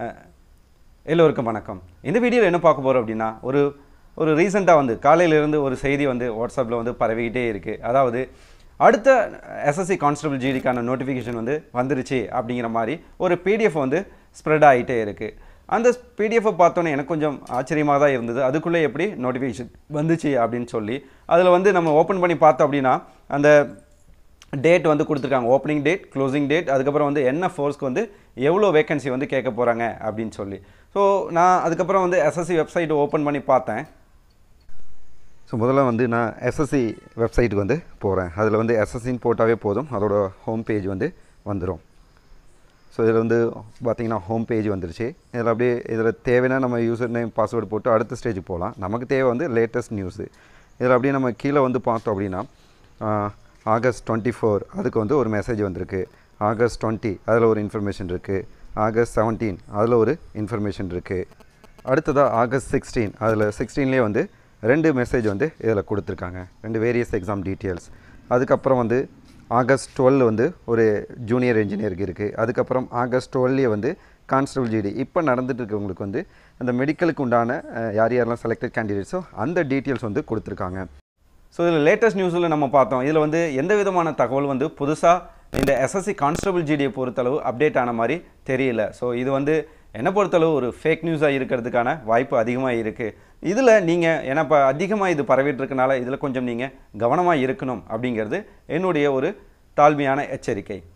அஹ், எல்லோருக்கும் வணக்கம் இந்த வீடியோவில் என்ன பார்க்க போகிறோம் அப்படின்னா ஒரு ஒரு ரீசெண்டாக வந்து காலையிலேருந்து ஒரு செய்தி வந்து வாட்ஸ்அப்பில் வந்து பரவிக்கிட்டே இருக்குது அதாவது அடுத்த எஸ்எஸ்சி கான்ஸ்டபிள் ஜிடிக்கான நோட்டிஃபிகேஷன் வந்து வந்துருச்சு அப்படிங்கிற மாதிரி ஒரு பிடிஎஃப் வந்து ஸ்ப்ரெட் ஆகிட்டே இருக்குது அந்த பிடிஎஃப்பை பார்த்தோன்னே எனக்கு கொஞ்சம் ஆச்சரியமாக தான் இருந்தது அதுக்குள்ளே எப்படி நோட்டிஃபிகேஷன் வந்துச்சு அப்படின்னு சொல்லி அதில் வந்து நம்ம ஓப்பன் பண்ணி பார்த்தோம் அப்படின்னா அந்த டேட் வந்து கொடுத்துருக்காங்க ஓப்பனிங் டேட் க்ளோசிங் டேட் அதுக்கப்புறம் வந்து என்ன ஃபோர்ஸ்க்கு வந்து எவ்வளோ வேகன்சி வந்து கேட்க போகிறாங்க அப்படின்னு சொல்லி ஸோ நான் அதுக்கப்புறம் வந்து எஸ்எஸ்சி வெப்சைட் ஓப்பன் பண்ணி பார்த்தேன் ஸோ முதல்ல வந்து நான் எஸ்எஸ்சி வெப்சைட்டுக்கு வந்து போகிறேன் அதில் வந்து எஸ்எஸ்சின்னு போட்டாவே போதும் அதோட ஹோம் பேஜ் வந்து வந்துடும் ஸோ இதில் வந்து பார்த்தீங்கன்னா ஹோம் பேஜ் வந்துருச்சு இதில் அப்படியே இதில் தேவைன்னா நம்ம யூசர் நேம் பாஸ்வேர்டு போட்டு அடுத்த ஸ்டேஜுக்கு போகலாம் நமக்கு தேவை வந்து லேட்டஸ்ட் நியூஸு இதில் அப்படியே நம்ம கீழே வந்து பார்த்தோம் அப்படின்னா ஆகஸ்ட் டுவெண்ட்டி ஃபோர் அதுக்கு வந்து ஒரு மெசேஜ் வந்திருக்கு ஆகஸ்ட் டுவெண்ட்டி அதில் ஒரு இன்ஃபர்மேஷன் இருக்குது ஆகஸ்ட் செவன்டீன் அதில் ஒரு இன்ஃபர்மேஷன் இருக்குது அடுத்ததாக ஆகஸ்ட் சிக்ஸ்டீன் அதில் சிக்ஸ்டீன்லேயே வந்து ரெண்டு மெசேஜ் வந்து இதில் கொடுத்துருக்காங்க ரெண்டு வேரியஸ் எக்ஸாம் டீட்டெயில்ஸ் அதுக்கப்புறம் வந்து ஆகஸ்ட் டுவெல் வந்து ஒரு ஜூனியர் இன்ஜினியருக்கு இருக்குது அதுக்கப்புறம் ஆகஸ்ட் டுவெல்லே வந்து கான்ஸ்டபிள் ஜிடி இப்போ நடந்துட்டு இருக்கவங்களுக்கு வந்து அந்த மெடிக்கலுக்கு உண்டான அஹ், யார் யாரெல்லாம் செலக்டட் கேண்டிடேட்ஸோ அந்த டீட்டெயில்ஸ் வந்து கொடுத்துருக்காங்க ஸோ இதில் லேட்டஸ்ட் நியூஸில் நம்ம பார்த்தோம் இதில் வந்து எந்த விதமான தகவல் வந்து புதுசாக இந்த எஸ்எஸ்சி கான்ஸ்டபிள் ஜிடியை பொறுத்தளவு அப்டேட் ஆன மாதிரி தெரியல ஸோ இது வந்து என்னை பொறுத்தளவு ஒரு ஃபேக் நியூஸாக இருக்கிறதுக்கான வாய்ப்பு அதிகமாக இருக்குது இதில் நீங்கள் ஏன்னா இப்போ அதிகமாக இது பரவிட்டு இருக்கனால இதில் கொஞ்சம் நீங்கள் கவனமாக இருக்கணும் அப்படிங்கிறது என்னுடைய ஒரு தாழ்மையான எச்சரிக்கை